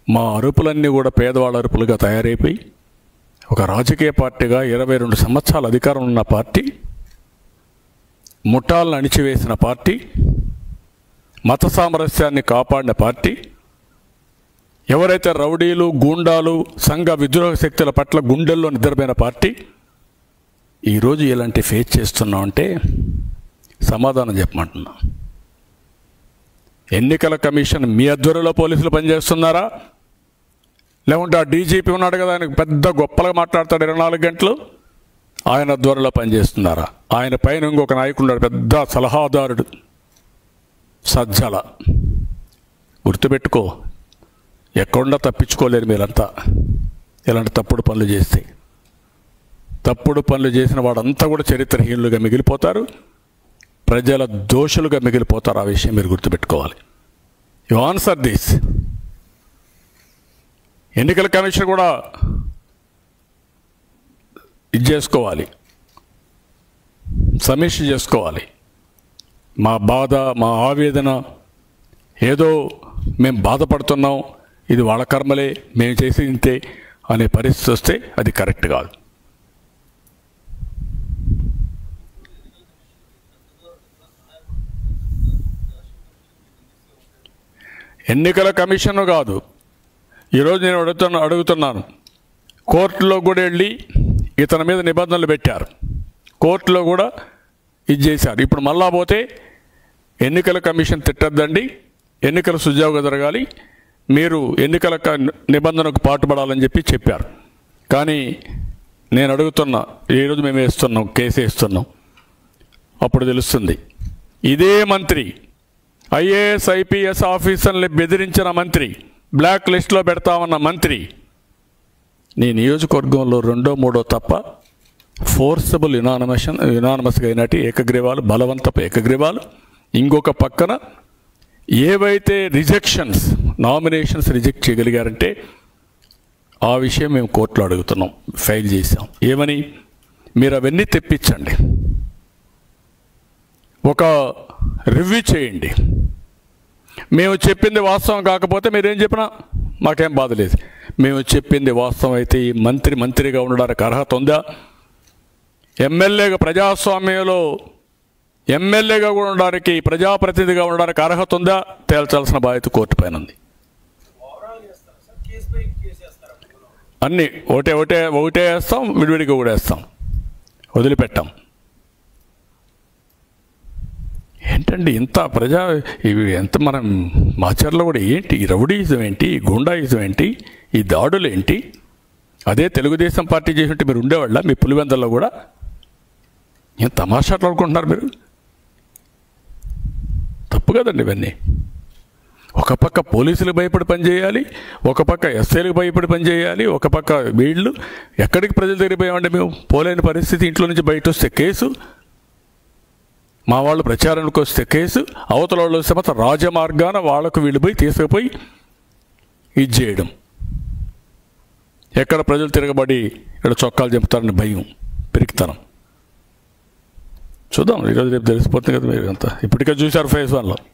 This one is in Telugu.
మా అరుపులన్నీ కూడా పేదవాళ్ళ అరుపులుగా తయారైపోయి ఒక రాజకీయ పార్టీగా ఇరవై రెండు సంవత్సరాల అధికారం ఉన్న పార్టీ ముఠాలను అణిచివేసిన పార్టీ మత సామరస్యాన్ని కాపాడిన పార్టీ ఎవరైతే రౌడీలు గూండాలు సంఘ విద్రోహ శక్తుల పట్ల గుండెల్లో నిద్రపోయిన పార్టీ ఈరోజు ఇలాంటి ఫేస్ చేస్తున్నాం అంటే సమాధానం చెప్పమంటున్నా ఎన్నికల కమిషన్ మీ అధ్వర్యంలో పోలీసులు పనిచేస్తున్నారా లేకుంటే ఆ డీజీపీ ఉన్నాడు కదా ఆయన పెద్ద గొప్పగా మాట్లాడతాడు ఇరవై నాలుగు గంటలు ఆయన అధ్వర్యంలో పనిచేస్తున్నారా ఆయన పైన ఇంకొక నాయకుడు ఉన్నాడు పెద్ద సలహాదారుడు సజ్జల గుర్తుపెట్టుకో ఎక్కడున్నా తప్పించుకోలేరు మీరంతా ఇలాంటి తప్పుడు పనులు చేస్తే తప్పుడు పనులు చేసిన వాడంతా కూడా చరిత్రహీనులుగా మిగిలిపోతారు ప్రజల దోషులుగా మిగిలిపోతారు ఆ విషయం మీరు గుర్తుపెట్టుకోవాలి యు ఆన్సర్ దిస్ ఎన్నికల కమిషన్ కూడా ఇది చేసుకోవాలి సమీక్ష చేసుకోవాలి మా బాధ మా ఆవేదన ఏదో మేము బాధపడుతున్నాం ఇది వాళ్ళ కర్మలే మేము చేసి ఇంతే అనే పరిస్థితి వస్తే అది కరెక్ట్ కాదు ఎన్నికల కమిషన్ కాదు ఈరోజు నేను అడుగుతున్నా అడుగుతున్నాను కోర్టులో కూడా వెళ్ళి ఇతని మీద నిబంధనలు పెట్టారు కోర్టులో కూడా ఇది చేశారు ఇప్పుడు మళ్ళా పోతే ఎన్నికల కమిషన్ తిట్టద్దండి ఎన్నికలు సుజావుగా జరగాలి మీరు ఎన్నికల క- నిబంధనకు పాటుపడాలని చెప్పి చెప్పారు కానీ నేను అడుగుతున్నా ఈరోజు మేము వేస్తున్నాం కేసు వేస్తున్నాం అప్పుడు తెలుస్తుంది ఇదే మంత్రి ఐఏఎస్ ఐపీఎస్ ఆఫీసర్ని బెదిరించిన మంత్రి బ్లాక్ లిస్ట్లో పెడతామన్న మంత్రి నీ నియోజకవర్గంలో రెండో మూడో తప్ప ఫోర్సబుల్ యునానమషన్ యునానమస్గా అయినట్టు ఏకగ్రీవాలు బలవంతపు ఏకగ్రీవాలు ఇంకొక పక్కన ఏవైతే రిజెక్షన్స్ నామినేషన్స్ రిజెక్ట్ చేయగలిగారంటే ఆ విషయం మేము కోర్టులో అడుగుతున్నాం ఫైల్ చేసాం ఏమని మీరు అవన్నీ తెప్పించండి ఒక రివ్యూ చేయండి మేము చెప్పింది వాస్తవం కాకపోతే మీరేం చెప్పినా మాకేం బాధ లేదు మేము చెప్పింది వాస్తవం అయితే ఈ మంత్రి మంత్రిగా ఉండడానికి అర్హత ఉందా ఎమ్మెల్యేగా ప్రజాస్వామ్యంలో ఎమ్మెల్యేగా కూడా ఉండడానికి ప్రజాప్రతినిధిగా ఉండడానికి అర్హత ఉందా తేల్చాల్సిన బాధ్యత కోర్టు పైన ఉంది ఓవరాల్ చేస్తారా సార్ కేసు పై కేసు చేస్తారా అన్నీ ఒకటే ఒకటే ఒకటే వేస్తాం విడివిడిగా కూడా వేస్తాం వదిలిపెట్టాం ఏంటండి ఇంత ప్రజా ఇవి ఎంత మనం మాచర్లో కూడా ఏంటి ఈ రౌడీయిజం ఏంటి ఈ గుండాయిజం ఏంటి ఈ దాడులు ఏంటి అదే తెలుగుదేశం పార్టీ చేసినట్టు మీరు ఉండేవాళ్ళ మీ పులివెందల్లో కూడా ఏం తమాషాట్లాడుకుంటున్నారు మీరు తప్పు కదండి ఇవన్నీ ఒక పక్క పోలీసులకు భయపడి పనిచేయాలి ఒక పక్క ఎస్ఐలకు భయపడి పనిచేయాలి ఒక పక్క వీళ్ళు ఎక్కడికి ప్రజలు తిరిగిపోయామండి మేము పోలేని పరిస్థితి ఇంట్లో నుంచి బయట వస్తే కేసు మా వాళ్ళు ప్రచారానికి వస్తే కేసు అవతల వాళ్ళు వస్తే మాత్రం రాజమార్గాన వాళ్ళకు వీళ్ళు పోయి తీసుకుపోయి ఇది చేయడం ఎక్కడ ప్రజలు తిరగబడి ఇక్కడ చొక్కాలు చెప్తారని భయం పెరిగితనం చూద్దాం ఈరోజు రేపు తెలిసిపోతుంది కదా మీరు అంతా ఇప్పటికే చూశారు ఫేస్ వన్లో